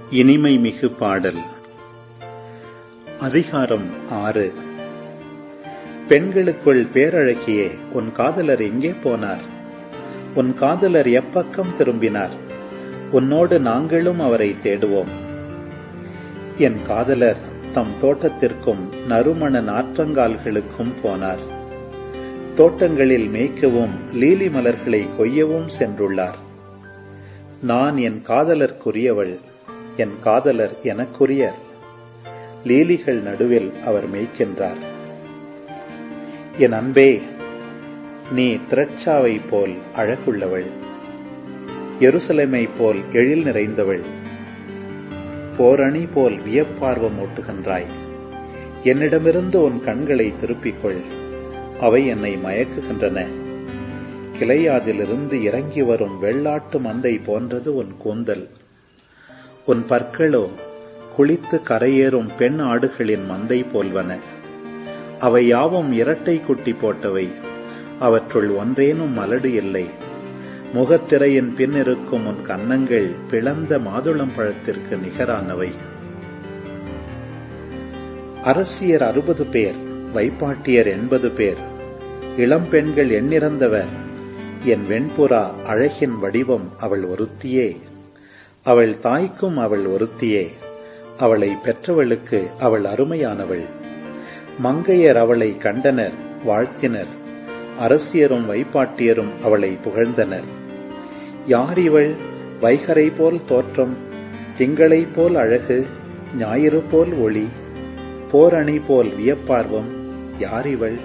இனிமை மிகு பாடல் அதிகாரம் ஆறு பெண்களுக்குள் பேரழகியே உன் காதலர் எங்கே போனார் உன் காதலர் எப்பக்கம் திரும்பினார் உன்னோடு நாங்களும் அவரை தேடுவோம் என் காதலர் தம் தோட்டத்திற்கும் நறுமண நாற்றங்கால்களுக்கும் போனார் தோட்டங்களில் மேய்க்கவும் லீலி மலர்களை கொய்யவும் சென்றுள்ளார் நான் என் காதலர்க்குரியவள் என் காதலர் எனக்குரியர் லீலிகள் நடுவில் அவர் மேய்க்கின்றார் என் அன்பே நீ திரட்சாவை போல் அழகுள்ளவள் எருசலேமை போல் எழில் நிறைந்தவள் போரணி போல் வியப்பார்வம் ஊட்டுகின்றாய் என்னிடமிருந்து உன் கண்களை திருப்பிக்கொள் அவை என்னை மயக்குகின்றன கிளையாதிலிருந்து இறங்கி வரும் வெள்ளாட்டு மந்தை போன்றது உன் கூந்தல் உன் பற்களோ குளித்து கரையேறும் பெண் ஆடுகளின் மந்தை போல்வன அவை யாவும் இரட்டை குட்டி போட்டவை அவற்றுள் ஒன்றேனும் மலடு இல்லை முகத்திரையின் பின் இருக்கும் உன் கன்னங்கள் பிளந்த மாதுளம் பழத்திற்கு நிகரானவை அரசியர் அறுபது பேர் வைப்பாட்டியர் எண்பது பேர் இளம் பெண்கள் எண்ணிறந்தவர் என் வெண்புறா அழகின் வடிவம் அவள் ஒருத்தியே அவள் தாய்க்கும் அவள் ஒருத்தியே அவளை பெற்றவளுக்கு அவள் அருமையானவள் மங்கையர் அவளை கண்டனர் வாழ்த்தினர் அரசியரும் வைப்பாட்டியரும் அவளை புகழ்ந்தனர் யார் இவள் வைகரை போல் தோற்றம் திங்களை போல் அழகு ஞாயிறு போல் ஒளி போரணி போல் வியப்பார்வம் யார் இவள்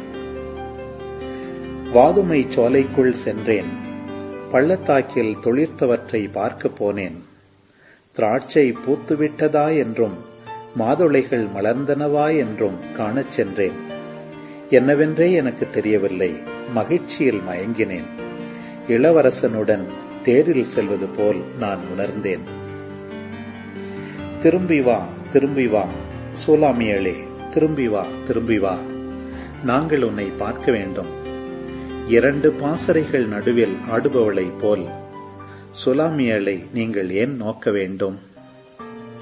வாதுமை சோலைக்குள் சென்றேன் பள்ளத்தாக்கில் தொழிர்த்தவற்றை பார்க்கப் போனேன் திராட்சை பூத்துவிட்டதா என்றும் மாதுளைகள் மலர்ந்தனவா என்றும் காணச் சென்றேன் என்னவென்றே எனக்கு தெரியவில்லை மகிழ்ச்சியில் மயங்கினேன் இளவரசனுடன் தேரில் செல்வது போல் நான் உணர்ந்தேன் திரும்பி வா திரும்பி வா சூலாமியளே திரும்பி வா திரும்பி வா நாங்கள் உன்னை பார்க்க வேண்டும் இரண்டு பாசறைகள் நடுவில் ஆடுபவளைப் போல் சுலாமியலை நீங்கள் ஏன் நோக்க வேண்டும்